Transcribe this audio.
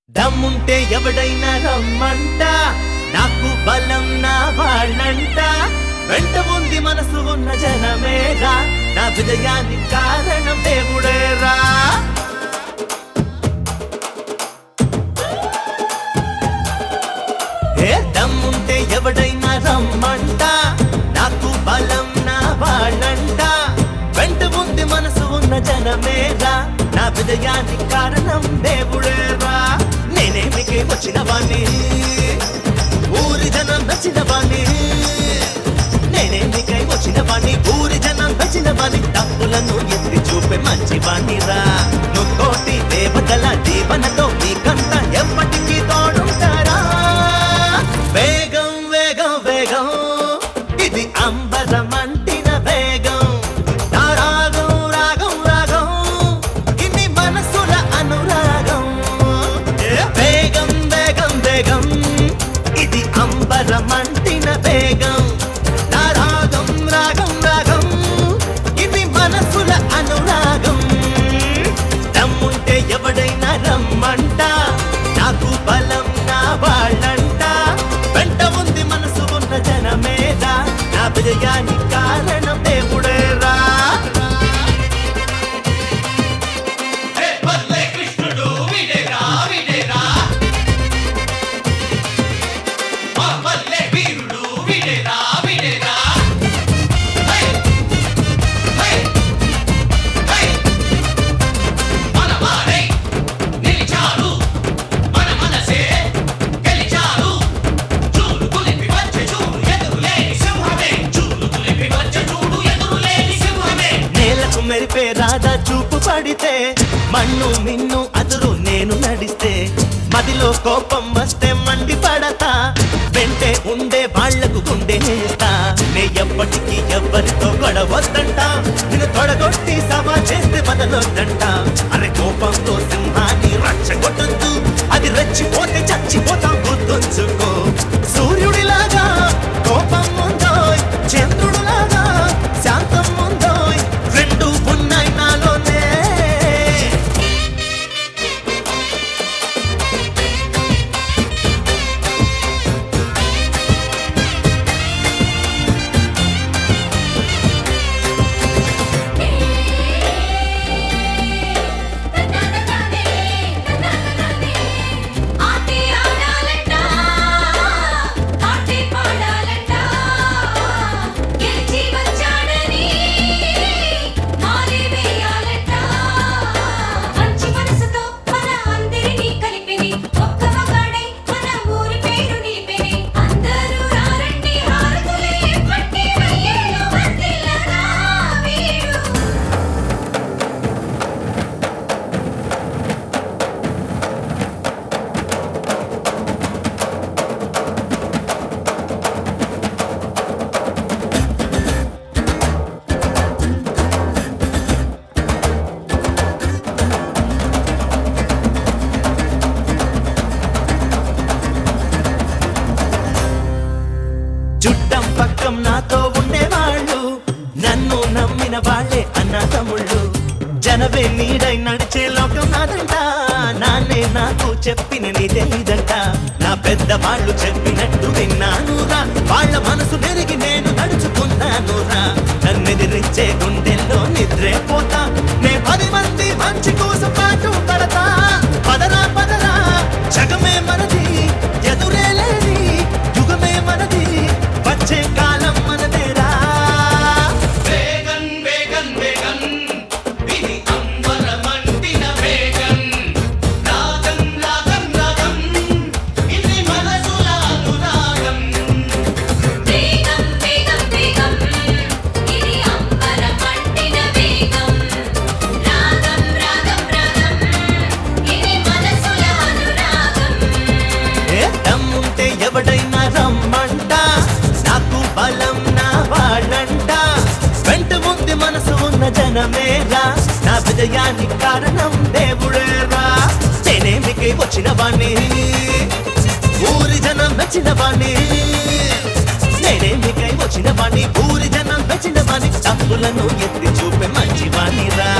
దమ్ముంటే ఎవడైనా రమ్మంట నాకు బలం నా వాళ్ళంట వెంట ఉంది మనసు ఉన్న జనమేగా నా విజయానికి కారణం దేవుడేరా ఏ దమ్ముంటే ఎవడైనా రమ్మంట నాకు బలం నా వాళ్ళంట వెంట ఉంది మనసు ఉన్న జనమేగా నా విజయానికి కారణం దేవుడేరా నేనేమికే వచ్చిన వాణ్ణి ఊరి జనం నచ్చిన వాణ్ణి నేనేమికై వచ్చిన వాణ్ణి ఊరి జనం నచ్చిన వాణ్ణి తప్పులను ఎత్తి చూపే మంచి వాణ్ణిరా నువ్వుకోటి దేవతల దీవనతో నీకంత ఎప్పటికీ తోడుంటారా వేగం వేగం వేగం ఇది అంబరమంటిన వేగం నా రాగం రాగం రాగం ఇన్ని మనసుల అనురాగం ఏ వేగం వేగం వేగం ఇది అంబరమంటిన వేగం నా రాగం రాగం రాగం ఇది మనసుల అనురాగం దమ్ముంటే ఎవడైనా రమ్మంట నాకు బలం నా వాళ్ళంట వెంట ఉంది మనసు ఉన్న జనమేదా నా విజయానికి కారణం దేవుడేరా హే పల్లె కృష్ణుడు వీడేరా వీడేరా మా పల్లె వీరుడు వీడేరా వీడేరా హే హే హే మన వాడై నిలిచాడు మన మనసే గెలిచాడు చూడు కులిపి వచ్చే చూడు ఎదురులేని సింహమే చూడు కులిపి వచ్చే చూడు ఎదురులేని సింహమే నేలకు మెరిపే రాధా చూపు పడితే మన్ను మిన్ను అదురు నేను నడిస్తే మదిలో కోపం వస్తే మండి పడతా వెంటే ఉండే వాళ్లకు గుండె నేస్తా నే ఎప్పటికీ ఎవ్వరితో గొడవద్దంట నేను తొడగొట్టి సభ చేస్తే బదలొద్దంట అరే కోపంతో సింహాన్ని రచ్చగొట్టొద్దు అది రెచ్చిపోతే చచ్చిపోతాం గుర్తుంచుకో సూర్యుడిలాగా కోపం ఉందోయ్ చంద్రుడులాగా శాంతం ఉందోయ్ రెండు ఉన్నాయి నాలోనే ఆటి ఆడాలంట ఆటి పాడాలంట గెలిచి వచ్చాడని మాలి వేయాలంట మంచి మనసుతో మన అందరినీ కలిపిని ఒక్క మగాడై మన ఊరి పేరు నిలిపిని అందరూ రారండి హారతులే పట్టి వయ్యేళ్ళు వందిల్లరా వీడు చుట్టం పక్కం నాతో ఉండేవాళ్ళు నన్ను నమ్మిన వాళ్ళే అన్న తమ్ముళ్ళు జనవే నీడై నడిచే లోకం నాదంట నాన్నే నాకు చెప్పిన నీ తెలీదంట నా పెద్ద వాళ్ళు చెప్పినట్టు విన్నానురా వాళ్ళ మనసు నెరిగి నేను నడుచుకున్నానురా నన్నెదిరించే గుండెల్లో నిద్రే పోతా నే పది మంది మంచి కోసం పాటు పడతా పదరా పదరా జగమే మనది ఎదురే లేని యుగమే మనది వచ్చే కాలం మనదేరా వేగన్ వేగన్ వేగన్ ఇది అంబరమంటిన వేగన్ రాగం రాగం రాగం ఇది మనసుల అనురాగం వేగం వేగం వేగం ఇది అంబర పండిన వేగం రాగం రాగం రాగం ఇది మనసుల అనురాగం ఏ దమ్ముంటే ఎవడైనా రమ్మంట నాకు బలం నా వాళ్ళంట వెంట ఉంది మనసు ఉన్న జనమేగా నా విజయానికి కారణం దేవుడేరా నేనేమికి వచ్చిన వాణ్ణి ఊరి జనం నచ్చిన వాణ్ణి నేనేమికై వచ్చిన వాణ్ణి ఊరి జనం నచ్చిన వాణ్ణి తప్పులను ఎత్తి చూపే మంచి వాణిరా